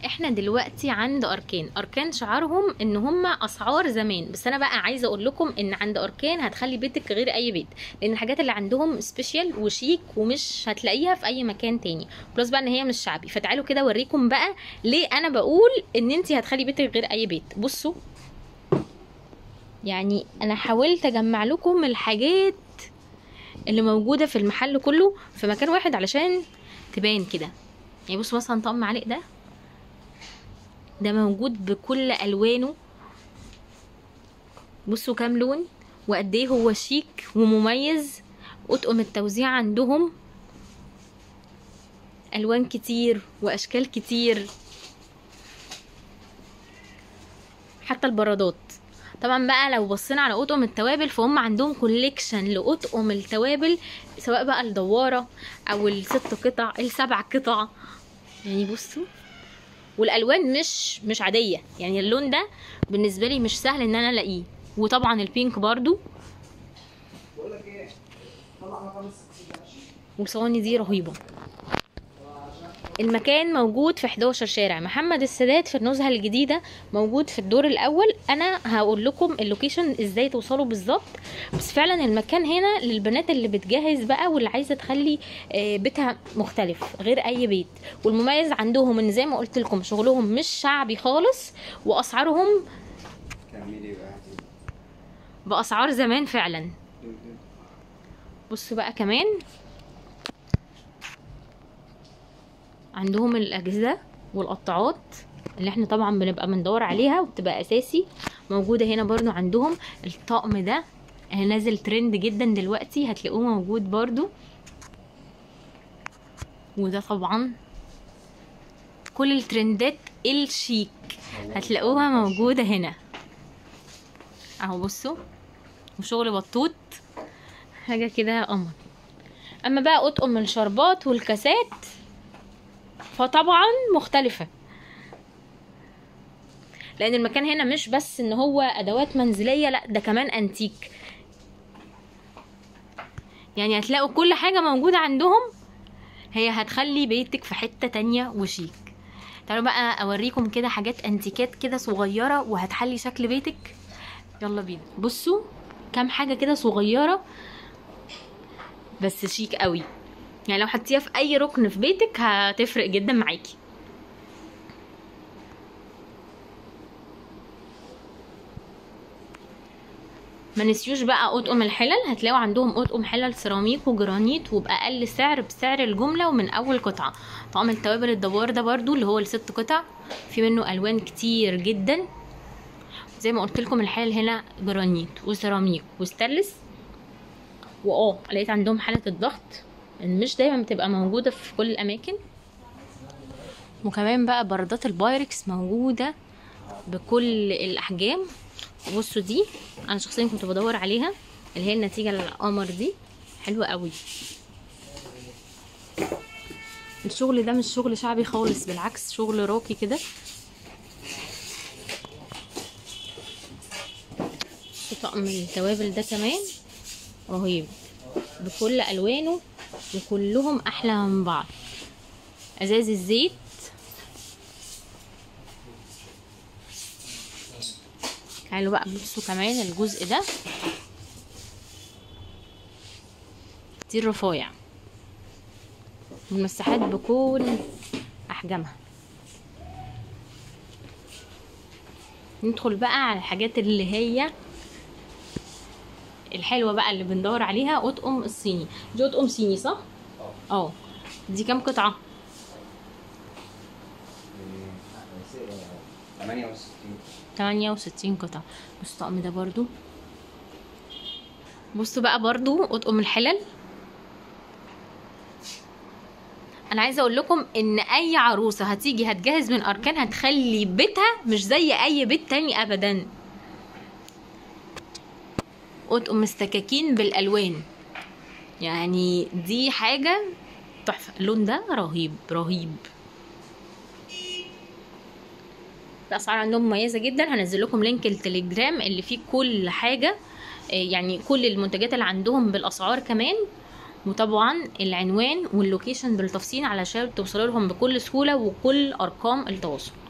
احنا دلوقتي عند اركان اركان شعارهم ان هم اسعار زمان بس انا بقى عايزه اقول لكم ان عند اركان هتخلي بيتك غير اي بيت لان الحاجات اللي عندهم سبيشال وشيك ومش هتلاقيها في اي مكان تاني بلس بقى ان هي مش شعبي فتعالوا كده اوريكم بقى ليه انا بقول ان انت هتخلي بيتك غير اي بيت بصوا يعني انا حاولت اجمع لكم الحاجات اللي موجوده في المحل كله في مكان واحد علشان تبان كده يعني بصوا مثلا طقم معالق ده ده موجود بكل الوانه بصوا كام لون وقد ايه هو شيك ومميز اطقم التوزيع عندهم الوان كتير واشكال كتير حتى البرادات طبعا بقى لو بصينا على اطقم التوابل فهم عندهم كوليكشن لاطقم التوابل سواء بقى الدواره او الست قطع السبع قطع يعني بصوا والالوان مش مش عاديه يعني اللون ده بالنسبه لي مش سهل ان انا الاقيه وطبعا البينك برضو والصواني دي رهيبه المكان موجود في 11 شارع محمد السادات في النزهه الجديده موجود في الدور الاول انا هقول لكم اللوكيشن ازاي توصلوا بالظبط بس فعلا المكان هنا للبنات اللي بتجهز بقى واللي عايزه تخلي آه، بيتها مختلف غير اي بيت والمميز عندهم ان زي ما قلت لكم شغلهم مش شعبي خالص واسعارهم كملي بقى باسعار زمان فعلا بصوا بقى كمان عندهم الاجهزه والقطاعات اللي احنا طبعا بنبقى بندور عليها وبتبقى اساسي موجوده هنا برضو عندهم الطقم ده آه، نازل ترند جدا دلوقتي هتلاقوه موجود برضو وده طبعا كل الترندات الشيك هتلاقوها موجوده هنا اهو بصوا وشغل بطوط حاجه كده قمر اما بقى اطقم الشربات والكاسات فطبعا مختلفه لان المكان هنا مش بس ان هو ادوات منزليه لا ده كمان انتيك يعني هتلاقوا كل حاجه موجوده عندهم هي هتخلي بيتك في حته تانية وشيك تعالوا بقى اوريكم كده حاجات انتيكات كده صغيره وهتحلي شكل بيتك يلا بينا بصوا كام حاجه كده صغيره بس شيك قوي يعني لو حطيتيها في اي ركن في بيتك هتفرق جدا معاكي ما نسيوش بقى اطقم الحلل هتلاقوا عندهم اطقم حلل سيراميك وجرانيت وباقل سعر بسعر الجمله ومن اول قطعه طقم التوابل الدوار ده برضو اللي هو الست قطع في منه الوان كتير جدا زي ما قلت لكم الحلل هنا جرانيت وسيراميك وستانلس واه لقيت عندهم حاله الضغط مش دايما بتبقى موجوده في كل الاماكن وكمان بقى بردات البايركس موجوده بكل الاحجام بصوا دي انا شخصيا كنت بدور عليها اللي هي النتيجه للقمر دي حلوه قوي الشغل ده مش شغل شعبي خالص بالعكس شغل راقي كده طقم التوابل ده كمان رهيب بكل الوانه وكلهم احلى من بعض ازاز الزيت تعالوا بقى بصوا كمان الجزء ده دي الرفايع والمساحات بكل احجامها ندخل بقى على الحاجات اللي هي الحلوه بقى اللي بندور عليها اطقم الصيني دي اطقم صيني صح اه دي كام قطعه 68 68 قطعة بص الطقم ده برضو بصوا بقى برضو اطقم الحلل انا عايزه اقول لكم ان اي عروسه هتيجي هتجهز من اركان هتخلي بيتها مش زي اي بيت تاني ابدا اطقم السكاكين بالالوان يعني دي حاجه تحفه اللون ده رهيب رهيب الاسعار عندهم مميزه جدا هنزل لكم لينك التليجرام اللي فيه كل حاجه آه، يعني كل المنتجات اللي عندهم بالاسعار كمان وطبعا العنوان واللوكيشن بالتفصيل علشان توصلوا لهم بكل سهوله وكل ارقام التواصل